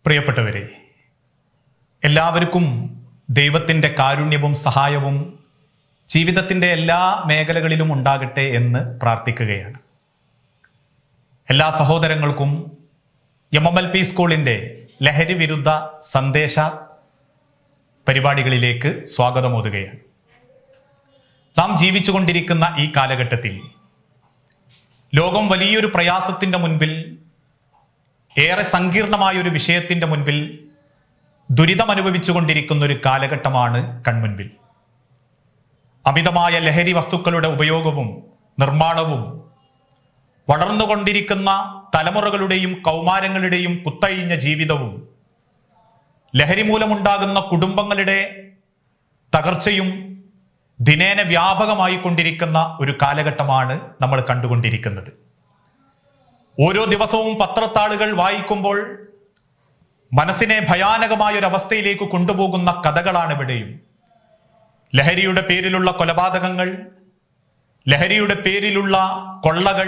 പ്രിയപ്പെട്ടവരെ എല്ലാവർക്കും ദൈവത്തിൻ്റെ കാരുണ്യവും സഹായവും ജീവിതത്തിൻ്റെ എല്ലാ മേഖലകളിലും ഉണ്ടാകട്ടെ എന്ന് പ്രാർത്ഥിക്കുകയാണ് എല്ലാ സഹോദരങ്ങൾക്കും എം എം എൽ പി സ്കൂളിൻ്റെ ലഹരി വിരുദ്ധ സന്ദേശ പരിപാടികളിലേക്ക് സ്വാഗതമോതുകയാണ് നാം ജീവിച്ചുകൊണ്ടിരിക്കുന്ന ഈ കാലഘട്ടത്തിൽ ലോകം വലിയൊരു പ്രയാസത്തിന്റെ മുൻപിൽ ഏറെ സങ്കീർണമായ ഒരു വിഷയത്തിന്റെ മുൻപിൽ ദുരിതം അനുഭവിച്ചുകൊണ്ടിരിക്കുന്ന ഒരു കാലഘട്ടമാണ് കൺമുൻപിൽ അമിതമായ ലഹരി വസ്തുക്കളുടെ ഉപയോഗവും നിർമ്മാണവും വളർന്നുകൊണ്ടിരിക്കുന്ന തലമുറകളുടെയും കൗമാരങ്ങളുടെയും കുത്തഴിഞ്ഞ ജീവിതവും ലഹരി മൂലമുണ്ടാകുന്ന കുടുംബങ്ങളുടെ തകർച്ചയും ദിനേന വ്യാപകമായി കൊണ്ടിരിക്കുന്ന ഒരു കാലഘട്ടമാണ് നമ്മൾ കണ്ടുകൊണ്ടിരിക്കുന്നത് ഓരോ ദിവസവും പത്രത്താളുകൾ വായിക്കുമ്പോൾ മനസ്സിനെ ഭയാനകമായ ഒരു അവസ്ഥയിലേക്ക് കൊണ്ടുപോകുന്ന കഥകളാണ് ഇവിടെയും ലഹരിയുടെ പേരിലുള്ള കൊലപാതകങ്ങൾ ലഹരിയുടെ പേരിലുള്ള കൊള്ളകൾ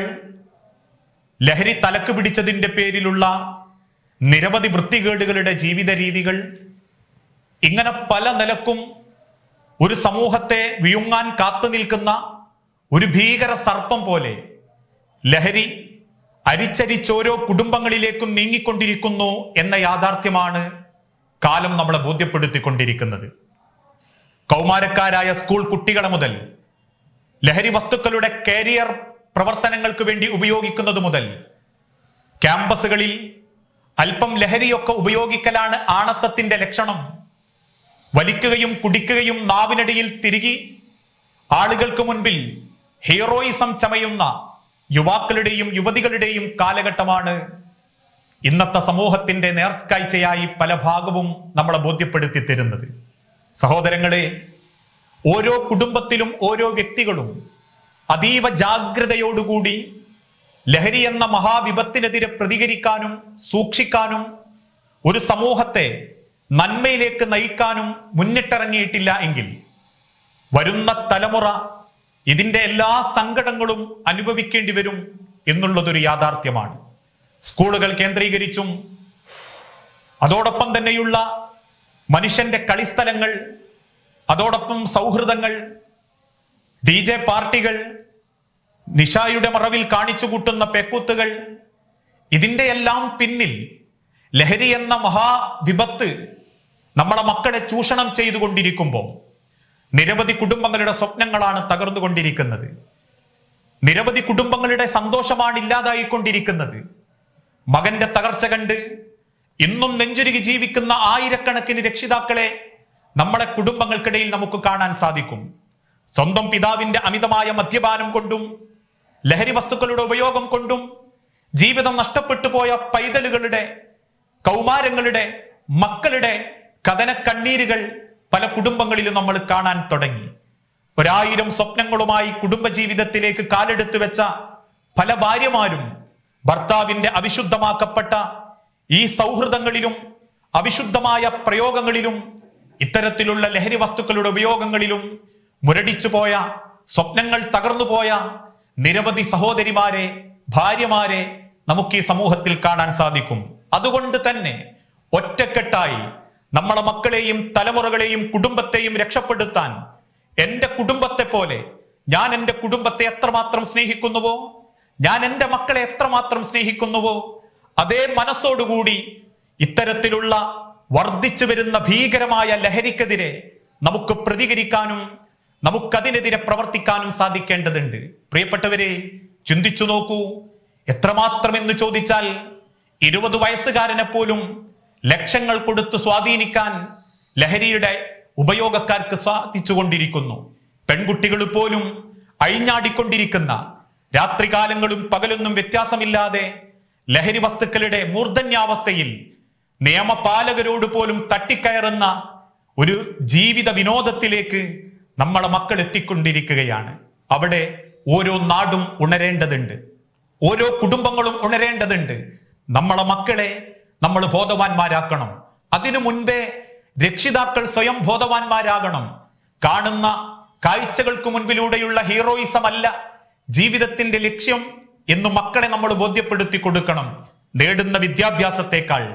ലഹരി തലക്ക് പിടിച്ചതിന്റെ പേരിലുള്ള നിരവധി വൃത്തികേടുകളുടെ ജീവിത രീതികൾ ഇങ്ങനെ പല നിലക്കും ഒരു സമൂഹത്തെ വിഴുങ്ങാൻ കാത്തു നിൽക്കുന്ന ഒരു ഭീകര സർപ്പം പോലെ ലഹരി അരിച്ചരിച്ചോരോ കുടുംബങ്ങളിലേക്കും നീങ്ങിക്കൊണ്ടിരിക്കുന്നു എന്ന യാഥാർത്ഥ്യമാണ് കാലം നമ്മളെ ബോധ്യപ്പെടുത്തിക്കൊണ്ടിരിക്കുന്നത് കൗമാരക്കാരായ സ്കൂൾ കുട്ടികളെ മുതൽ ലഹരി വസ്തുക്കളുടെ കാരിയർ പ്രവർത്തനങ്ങൾക്ക് വേണ്ടി ഉപയോഗിക്കുന്നത് മുതൽ ക്യാമ്പസുകളിൽ അല്പം ലഹരിയൊക്കെ ഉപയോഗിക്കലാണ് ആണത്തത്തിന്റെ ലക്ഷണം വലിക്കുകയും കുടിക്കുകയും നാവിനടിയിൽ തിരികി ആളുകൾക്ക് മുൻപിൽ ഹീറോയിസം ചമയുന്ന യുവാക്കളുടെയും യുവതികളുടെയും കാലഘട്ടമാണ് ഇന്നത്തെ സമൂഹത്തിന്റെ നേർക്കാഴ്ചയായി പല ഭാഗവും നമ്മളെ ബോധ്യപ്പെടുത്തി തരുന്നത് സഹോദരങ്ങളെ ഓരോ കുടുംബത്തിലും ഓരോ വ്യക്തികളും അതീവ ജാഗ്രതയോടുകൂടി ലഹരി എന്ന മഹാവിപത്തിനെതിരെ പ്രതികരിക്കാനും സൂക്ഷിക്കാനും ഒരു സമൂഹത്തെ നന്മയിലേക്ക് നയിക്കാനും മുന്നിട്ടിറങ്ങിയിട്ടില്ല എങ്കിൽ വരുന്ന തലമുറ ഇതിന്റെ എല്ലാ സങ്കടങ്ങളും അനുഭവിക്കേണ്ടി വരും എന്നുള്ളതൊരു യാഥാർത്ഥ്യമാണ് സ്കൂളുകൾ കേന്ദ്രീകരിച്ചും അതോടൊപ്പം തന്നെയുള്ള മനുഷ്യന്റെ കളിസ്ഥലങ്ങൾ അതോടൊപ്പം സൗഹൃദങ്ങൾ ഡി ജെ പാർട്ടികൾ നിഷായുടെ മറവിൽ കാണിച്ചു കൂട്ടുന്ന പെക്കുത്തുകൾ ഇതിന്റെ എല്ലാം പിന്നിൽ ലഹരി എന്ന മഹാവിപത്ത് നമ്മളെ മക്കളെ ചൂഷണം ചെയ്തുകൊണ്ടിരിക്കുമ്പോൾ നിരവധി കുടുംബങ്ങളുടെ സ്വപ്നങ്ങളാണ് തകർന്നുകൊണ്ടിരിക്കുന്നത് നിരവധി കുടുംബങ്ങളുടെ സന്തോഷമാണ് ഇല്ലാതായിക്കൊണ്ടിരിക്കുന്നത് മകന്റെ തകർച്ച കണ്ട് ഇന്നും നെഞ്ചുരുകി ജീവിക്കുന്ന ആയിരക്കണക്കിന് രക്ഷിതാക്കളെ നമ്മളെ കുടുംബങ്ങൾക്കിടയിൽ നമുക്ക് കാണാൻ സാധിക്കും സ്വന്തം പിതാവിന്റെ അമിതമായ മദ്യപാനം കൊണ്ടും ലഹരി വസ്തുക്കളുടെ ഉപയോഗം കൊണ്ടും ജീവിതം നഷ്ടപ്പെട്ടു പോയ പൈതലുകളുടെ കൗമാരങ്ങളുടെ മക്കളുടെ കഥന കണ്ണീരുകൾ പല കുടുംബങ്ങളിലും നമ്മൾ കാണാൻ തുടങ്ങി ഒരായിരം സ്വപ്നങ്ങളുമായി കുടുംബജീവിതത്തിലേക്ക് കാലെടുത്തു വെച്ച പല ഭാര്യമാരും ഭർത്താവിന്റെ അവിശുദ്ധമാക്കപ്പെട്ട ഈ സൗഹൃദങ്ങളിലും അവിശുദ്ധമായ പ്രയോഗങ്ങളിലും ഇത്തരത്തിലുള്ള ലഹരി വസ്തുക്കളുടെ ഉപയോഗങ്ങളിലും മുരടിച്ചു പോയ സ്വപ്നങ്ങൾ തകർന്നുപോയ നിരവധി സഹോദരിമാരെ ഭാര്യമാരെ നമുക്ക് ഈ സമൂഹത്തിൽ കാണാൻ സാധിക്കും അതുകൊണ്ട് തന്നെ ഒറ്റക്കെട്ടായി നമ്മളെ മക്കളെയും തലമുറകളെയും കുടുംബത്തെയും രക്ഷപ്പെടുത്താൻ എന്റെ കുടുംബത്തെ പോലെ ഞാൻ എന്റെ കുടുംബത്തെ എത്രമാത്രം സ്നേഹിക്കുന്നുവോ ഞാൻ എന്റെ മക്കളെ എത്രമാത്രം സ്നേഹിക്കുന്നുവോ അതേ മനസ്സോടുകൂടി ഇത്തരത്തിലുള്ള വർദ്ധിച്ചു വരുന്ന ഭീകരമായ ലഹരിക്കെതിരെ നമുക്ക് പ്രതികരിക്കാനും നമുക്കതിനെതിരെ പ്രവർത്തിക്കാനും സാധിക്കേണ്ടതുണ്ട് പ്രിയപ്പെട്ടവരെ ചിന്തിച്ചു നോക്കൂ എത്രമാത്രം എന്ന് ചോദിച്ചാൽ ഇരുപത് വയസ്സുകാരനെ പോലും ലക്ഷങ്ങൾ കൊടുത്ത് സ്വാധീനിക്കാൻ ലഹരിയുടെ ഉപയോഗക്കാർക്ക് സാധിച്ചുകൊണ്ടിരിക്കുന്നു പെൺകുട്ടികൾ പോലും അഴിഞ്ഞാടിക്കൊണ്ടിരിക്കുന്ന രാത്രികാലങ്ങളും പകലൊന്നും വ്യത്യാസമില്ലാതെ ലഹരി വസ്തുക്കളുടെ മൂർധന്യാവസ്ഥയിൽ നിയമപാലകരോട് പോലും തട്ടിക്കയറുന്ന ഒരു ജീവിത വിനോദത്തിലേക്ക് നമ്മളെ മക്കൾ എത്തിക്കൊണ്ടിരിക്കുകയാണ് അവിടെ ഓരോ നാടും ഉണരേണ്ടതുണ്ട് ഓരോ കുടുംബങ്ങളും ഉണരേണ്ടതുണ്ട് നമ്മളെ മക്കളെ നമ്മൾ ബോധവാന്മാരാക്കണം അതിനു മുൻപേ രക്ഷിതാക്കൾ സ്വയം ബോധവാന്മാരാകണം കാണുന്ന കാഴ്ചകൾക്ക് മുൻപിലൂടെയുള്ള ഹീറോയിസം അല്ല ജീവിതത്തിന്റെ ലക്ഷ്യം എന്ന് മക്കളെ നമ്മൾ ബോധ്യപ്പെടുത്തി കൊടുക്കണം നേടുന്ന വിദ്യാഭ്യാസത്തെക്കാൾ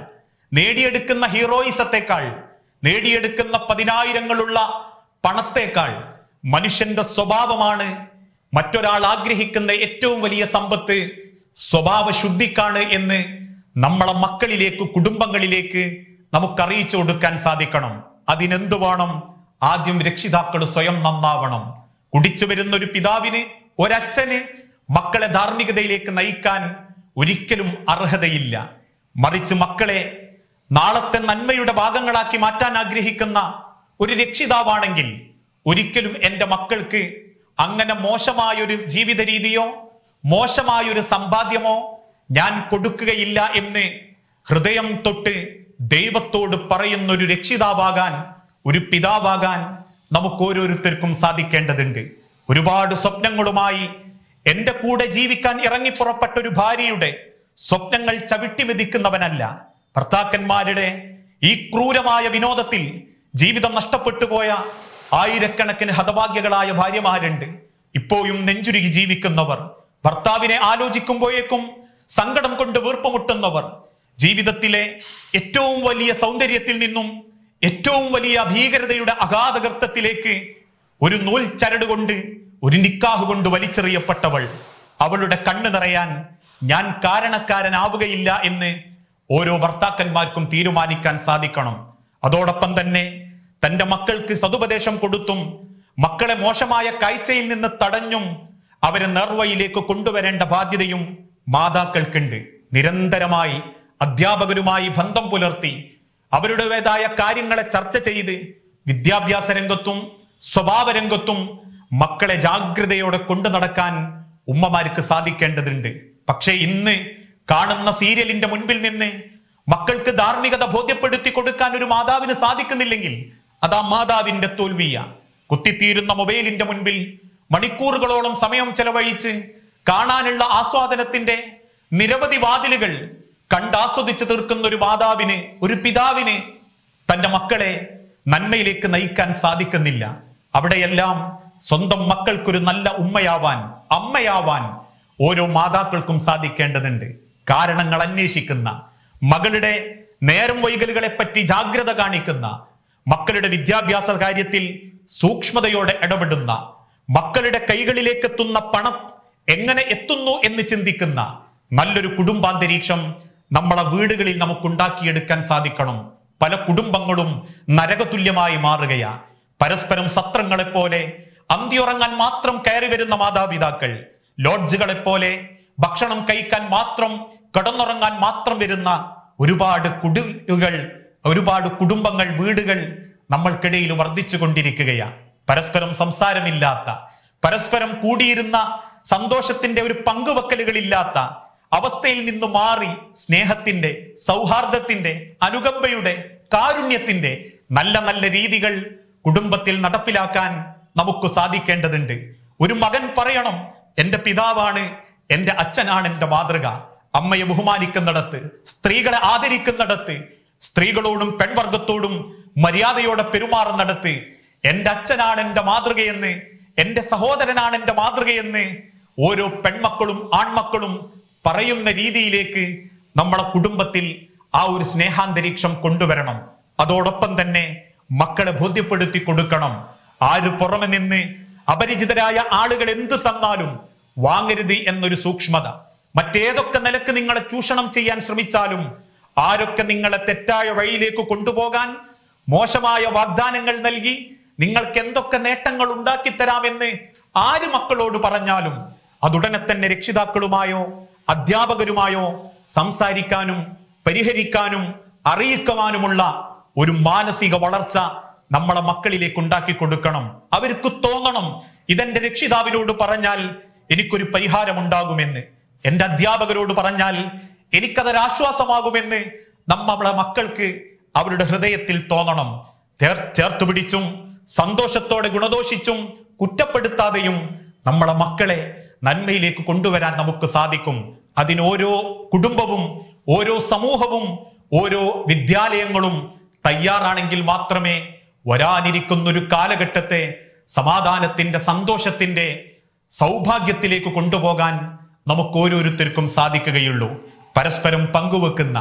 നേടിയെടുക്കുന്ന ഹീറോയിസത്തെക്കാൾ നേടിയെടുക്കുന്ന പതിനായിരങ്ങളുള്ള പണത്തേക്കാൾ മനുഷ്യന്റെ സ്വഭാവമാണ് മറ്റൊരാൾ ആഗ്രഹിക്കുന്ന ഏറ്റവും വലിയ സമ്പത്ത് സ്വഭാവ ശുദ്ധിക്കാണ് എന്ന് നമ്മളെ മക്കളിലേക്ക് കുടുംബങ്ങളിലേക്ക് നമുക്ക് അറിയിച്ചു കൊടുക്കാൻ സാധിക്കണം അതിനെന്തു വേണം ആദ്യം രക്ഷിതാക്കൾ സ്വയം നന്നാവണം കുടിച്ചു വരുന്ന ഒരു പിതാവിന് ഒരച്ഛന് മക്കളെ ധാർമ്മികതയിലേക്ക് നയിക്കാൻ ഒരിക്കലും അർഹതയില്ല മറിച്ച് മക്കളെ നാളത്തെ നന്മയുടെ ഭാഗങ്ങളാക്കി മാറ്റാൻ ആഗ്രഹിക്കുന്ന ഒരു രക്ഷിതാവാണെങ്കിൽ ഒരിക്കലും എൻ്റെ മക്കൾക്ക് അങ്ങനെ മോശമായൊരു ജീവിത രീതിയോ മോശമായൊരു സമ്പാദ്യമോ ഞാൻ കൊടുക്കുകയില്ല എന്ന് ഹൃദയം തൊട്ട് ദൈവത്തോട് പറയുന്ന ഒരു രക്ഷിതാവാകാൻ ഒരു പിതാവാകാൻ നമുക്ക് ഓരോരുത്തർക്കും സാധിക്കേണ്ടതുണ്ട് ഒരുപാട് സ്വപ്നങ്ങളുമായി എന്റെ കൂടെ ജീവിക്കാൻ ഇറങ്ങിപ്പുറപ്പെട്ട ഒരു ഭാര്യയുടെ സ്വപ്നങ്ങൾ ചവിട്ടി മെതിക്കുന്നവനല്ല ഭർത്താക്കന്മാരുടെ ഈ ക്രൂരമായ വിനോദത്തിൽ ജീവിതം നഷ്ടപ്പെട്ടു പോയ ആയിരക്കണക്കിന് ഹതഭാഗ്യകളായ ഭാര്യമാരുണ്ട് ഇപ്പോഴും നെഞ്ചുരുകി ജീവിക്കുന്നവർ ഭർത്താവിനെ ആലോചിക്കുമ്പോഴേക്കും സങ്കടം കൊണ്ട് വീർപ്പുമുട്ടുന്നവർ ജീവിതത്തിലെ ഏറ്റവും വലിയ സൗന്ദര്യത്തിൽ നിന്നും ഏറ്റവും വലിയ ഭീകരതയുടെ അഗാധഗർത്തത്തിലേക്ക് ഒരു നൂൽ ചരട് കൊണ്ട് ഒരു നിക്കാഹ് കൊണ്ട് വലിച്ചെറിയപ്പെട്ടവൾ അവളുടെ കണ്ണ് നിറയാൻ ഞാൻ കാരണക്കാരനാവുകയില്ല എന്ന് ഓരോ ഭർത്താക്കന്മാർക്കും തീരുമാനിക്കാൻ സാധിക്കണം അതോടൊപ്പം തന്നെ തന്റെ മക്കൾക്ക് സതുപദേശം കൊടുത്തും മക്കളെ മോശമായ കാഴ്ചയിൽ നിന്ന് തടഞ്ഞും അവരെ നേർവഴിയിലേക്ക് കൊണ്ടുവരേണ്ട ബാധ്യതയും മാതാക്കൾക്കുണ്ട് നിരന്തരമായി അധ്യാപകരുമായി ബന്ധം പുലർത്തി അവരുടേതായ കാര്യങ്ങളെ ചർച്ച ചെയ്ത് വിദ്യാഭ്യാസ രംഗത്തും സ്വഭാവ രംഗത്തും മക്കളെ ജാഗ്രതയോടെ കൊണ്ടു നടക്കാൻ ഉമ്മമാർക്ക് സാധിക്കേണ്ടതുണ്ട് പക്ഷേ ഇന്ന് കാണുന്ന സീരിയലിന്റെ മുൻപിൽ നിന്ന് മക്കൾക്ക് ധാർമ്മികത ബോധ്യപ്പെടുത്തി കൊടുക്കാൻ ഒരു മാതാവിന് സാധിക്കുന്നില്ലെങ്കിൽ അത് ആ മാതാവിന്റെ തോൽവിയ കുത്തിത്തീരുന്ന മൊബൈലിന്റെ മുൻപിൽ മണിക്കൂറുകളോളം സമയം ചെലവഴിച്ച് കാണാനുള്ള ആസ്വാദനത്തിന്റെ നിരവധി വാതിലുകൾ കണ്ടാസ്വദിച്ച് തീർക്കുന്ന ഒരു മാതാവിന് ഒരു പിതാവിന് തന്റെ മക്കളെ നന്മയിലേക്ക് നയിക്കാൻ സാധിക്കുന്നില്ല അവിടെയെല്ലാം സ്വന്തം മക്കൾക്കൊരു നല്ല ഉമ്മയാവാൻ അമ്മയാവാൻ ഓരോ മാതാക്കൾക്കും സാധിക്കേണ്ടതുണ്ട് കാരണങ്ങൾ അന്വേഷിക്കുന്ന മകളുടെ നേരം വൈകലുകളെ പറ്റി ജാഗ്രത കാണിക്കുന്ന മക്കളുടെ വിദ്യാഭ്യാസ കാര്യത്തിൽ സൂക്ഷ്മതയോടെ ഇടപെടുന്ന മക്കളുടെ കൈകളിലേക്ക് എത്തുന്ന പണം എങ്ങനെ എത്തുന്നു എന്ന് ചിന്തിക്കുന്ന നല്ലൊരു കുടുംബാന്തരീക്ഷം നമ്മളെ വീടുകളിൽ നമുക്ക് ഉണ്ടാക്കിയെടുക്കാൻ സാധിക്കണം പല കുടുംബങ്ങളും നരകതുല്യമായി മാറുകയാ പരസ്പരം സത്രങ്ങളെ പോലെ അന്തിയുറങ്ങാൻ മാത്രം കയറി വരുന്ന മാതാപിതാക്കൾ ലോഡ്ജുകളെ പോലെ ഭക്ഷണം കഴിക്കാൻ മാത്രം കിടന്നുറങ്ങാൻ മാത്രം വരുന്ന ഒരുപാട് കുടുംബങ്ങൾ ഒരുപാട് കുടുംബങ്ങൾ വീടുകൾ നമ്മൾക്കിടയിൽ വർദ്ധിച്ചു കൊണ്ടിരിക്കുകയാണ് പരസ്പരം സംസാരമില്ലാത്ത പരസ്പരം കൂടിയിരുന്ന സന്തോഷത്തിന്റെ ഒരു പങ്കുവെക്കലുകളില്ലാത്ത അവസ്ഥയിൽ നിന്ന് മാറി സ്നേഹത്തിന്റെ സൗഹാർദ്ദത്തിന്റെ അനുകമ്പയുടെ കാരുണ്യത്തിന്റെ നല്ല നല്ല രീതികൾ കുടുംബത്തിൽ നടപ്പിലാക്കാൻ നമുക്ക് സാധിക്കേണ്ടതുണ്ട് ഒരു മകൻ പറയണം എന്റെ പിതാവാണ് എന്റെ അച്ഛനാണ് എന്റെ മാതൃക അമ്മയെ ബഹുമാനിക്കുന്നിടത്ത് സ്ത്രീകളെ ആദരിക്കുന്നിടത്ത് സ്ത്രീകളോടും പെൺവർഗത്തോടും മര്യാദയോടെ പെരുമാറുന്നിടത്ത് എന്റെ അച്ഛനാണ് എന്റെ മാതൃകയെന്ന് എന്റെ സഹോദരനാണ് എന്റെ മാതൃകയെന്ന് ഓരോ പെൺമക്കളും ആൺമക്കളും പറയുന്ന രീതിയിലേക്ക് നമ്മളെ കുടുംബത്തിൽ ആ ഒരു സ്നേഹാന്തരീക്ഷം കൊണ്ടുവരണം അതോടൊപ്പം തന്നെ മക്കളെ ബോധ്യപ്പെടുത്തി കൊടുക്കണം ആര് പുറമെ നിന്ന് അപരിചിതരായ ആളുകൾ എന്ത് തന്നാലും വാങ്ങരുത് എന്നൊരു സൂക്ഷ്മത മറ്റേതൊക്കെ നിലക്ക് നിങ്ങളെ ചൂഷണം ചെയ്യാൻ ശ്രമിച്ചാലും ആരൊക്കെ നിങ്ങളെ തെറ്റായ വഴിയിലേക്ക് കൊണ്ടുപോകാൻ മോശമായ വാഗ്ദാനങ്ങൾ നൽകി നിങ്ങൾക്ക് എന്തൊക്കെ നേട്ടങ്ങൾ ഉണ്ടാക്കി തരാമെന്ന് ആര് മക്കളോട് പറഞ്ഞാലും അതുടനെ തന്നെ രക്ഷിതാക്കളുമായോ അധ്യാപകരുമായോ സംസാരിക്കാനും പരിഹരിക്കാനും അറിയിക്കുവാനുമുള്ള ഒരു മാനസിക വളർച്ച നമ്മളെ മക്കളിലേക്ക് ഉണ്ടാക്കി കൊടുക്കണം അവർക്ക് തോന്നണം ഇതെന്റെ രക്ഷിതാവിനോട് പറഞ്ഞാൽ എനിക്കൊരു പരിഹാരമുണ്ടാകുമെന്ന് എന്റെ അധ്യാപകരോട് പറഞ്ഞാൽ എനിക്കതൊരാശ്വാസമാകുമെന്ന് നമ്മളെ മക്കൾക്ക് അവരുടെ ഹൃദയത്തിൽ തോന്നണം ചേർ- ചേർത്ത് പിടിച്ചും സന്തോഷത്തോടെ ഗുണദോഷിച്ചും കുറ്റപ്പെടുത്താതെയും നമ്മളെ മക്കളെ നന്മയിലേക്ക് കൊണ്ടുവരാൻ നമുക്ക് സാധിക്കും അതിന് ഓരോ കുടുംബവും ഓരോ സമൂഹവും ഓരോ വിദ്യാലയങ്ങളും തയ്യാറാണെങ്കിൽ മാത്രമേ വരാനിരിക്കുന്ന ഒരു കാലഘട്ടത്തെ സമാധാനത്തിന്റെ സന്തോഷത്തിന്റെ സൗഭാഗ്യത്തിലേക്ക് കൊണ്ടുപോകാൻ നമുക്ക് ഓരോരുത്തർക്കും സാധിക്കുകയുള്ളൂ പരസ്പരം പങ്കുവെക്കുന്ന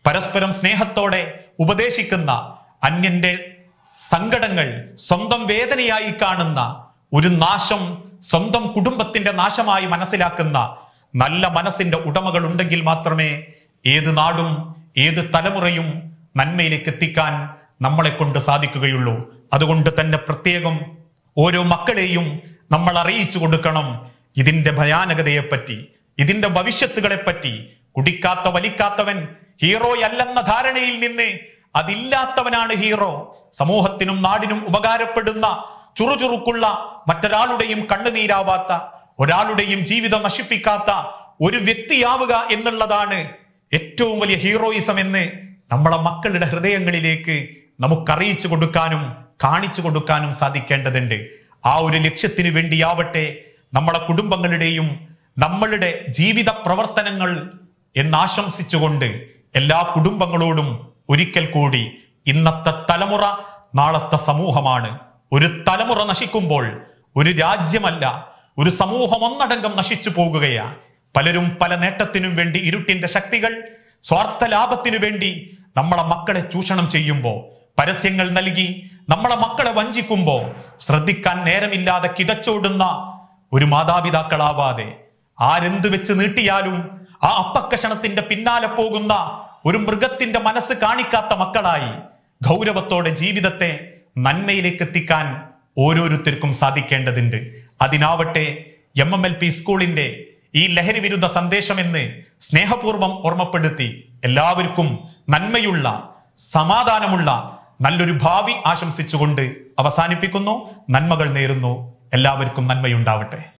പരസ്പരം സ്നേഹത്തോടെ ഉപദേശിക്കുന്ന അന്യന്റെ സങ്കടങ്ങൾ സ്വന്തം വേദനയായി കാണുന്ന ഒരു നാശം സ്വന്തം കുടുംബത്തിന്റെ നാശമായി മനസ്സിലാക്കുന്ന നല്ല മനസ്സിന്റെ ഉടമകൾ ഉണ്ടെങ്കിൽ മാത്രമേ ഏത് നാടും ഏത് തലമുറയും നന്മയിലേക്ക് എത്തിക്കാൻ നമ്മളെ കൊണ്ട് സാധിക്കുകയുള്ളൂ അതുകൊണ്ട് തന്നെ പ്രത്യേകം ഓരോ മക്കളെയും നമ്മൾ അറിയിച്ചു കൊടുക്കണം ഇതിന്റെ ഭയാനകതയെപ്പറ്റി ഇതിന്റെ ഭവിഷ്യത്തുകളെ പറ്റി കുടിക്കാത്ത വലിക്കാത്തവൻ ഹീറോയല്ലെന്ന ധാരണയിൽ നിന്ന് അതില്ലാത്തവനാണ് ഹീറോ സമൂഹത്തിനും നാടിനും ഉപകാരപ്പെടുന്ന ചുറുചുറുക്കുള്ള മറ്റൊരാളുടെയും കണ്ണുനീരാവാത്ത ഒരാളുടെയും ജീവിതം നശിപ്പിക്കാത്ത ഒരു വ്യക്തിയാവുക എന്നുള്ളതാണ് ഏറ്റവും വലിയ ഹീറോയിസം എന്ന് നമ്മളെ മക്കളുടെ ഹൃദയങ്ങളിലേക്ക് നമുക്കറിയിച്ചു കൊടുക്കാനും കാണിച്ചു കൊടുക്കാനും സാധിക്കേണ്ടതുണ്ട് ആ ഒരു ലക്ഷ്യത്തിന് വേണ്ടിയാവട്ടെ നമ്മളെ കുടുംബങ്ങളുടെയും നമ്മളുടെ ജീവിത പ്രവർത്തനങ്ങൾ എന്നാശംസിച്ചുകൊണ്ട് എല്ലാ കുടുംബങ്ങളോടും ഒരിക്കൽ കൂടി ഇന്നത്തെ തലമുറ നാളത്തെ സമൂഹമാണ് ഒരു തലമുറ നശിക്കുമ്പോൾ ഒരു രാജ്യമല്ല ഒരു സമൂഹം ഒന്നടങ്കം നശിച്ചു പോകുകയാ പലരും പല നേട്ടത്തിനും വേണ്ടി ഇരുട്ടിന്റെ ശക്തികൾ സ്വാർത്ഥ ലാഭത്തിനു വേണ്ടി നമ്മളെ മക്കളെ ചൂഷണം ചെയ്യുമ്പോ പരസ്യങ്ങൾ നൽകി നമ്മളെ മക്കളെ വഞ്ചിക്കുമ്പോ ശ്രദ്ധിക്കാൻ നേരമില്ലാതെ കിതച്ചോടുന്ന ഒരു മാതാപിതാക്കളാവാതെ ആരെന്ത് വെച്ച് നീട്ടിയാലും ആ അപ്പക്കഷണത്തിന്റെ പിന്നാലെ പോകുന്ന ഒരു മൃഗത്തിന്റെ മനസ്സ് കാണിക്കാത്ത മക്കളായി ഗൗരവത്തോടെ ജീവിതത്തെ നന്മയിലേക്ക് എത്തിക്കാൻ ഓരോരുത്തർക്കും സാധിക്കേണ്ടതുണ്ട് അതിനാവട്ടെ എം എം എൽ പി സ്കൂളിന്റെ ഈ ലഹരി വിരുദ്ധ സന്ദേശമെന്ന് സ്നേഹപൂർവം ഓർമ്മപ്പെടുത്തി എല്ലാവർക്കും നന്മയുള്ള സമാധാനമുള്ള നല്ലൊരു ഭാവി ആശംസിച്ചുകൊണ്ട് അവസാനിപ്പിക്കുന്നു നന്മകൾ നേരുന്നു എല്ലാവർക്കും നന്മയുണ്ടാവട്ടെ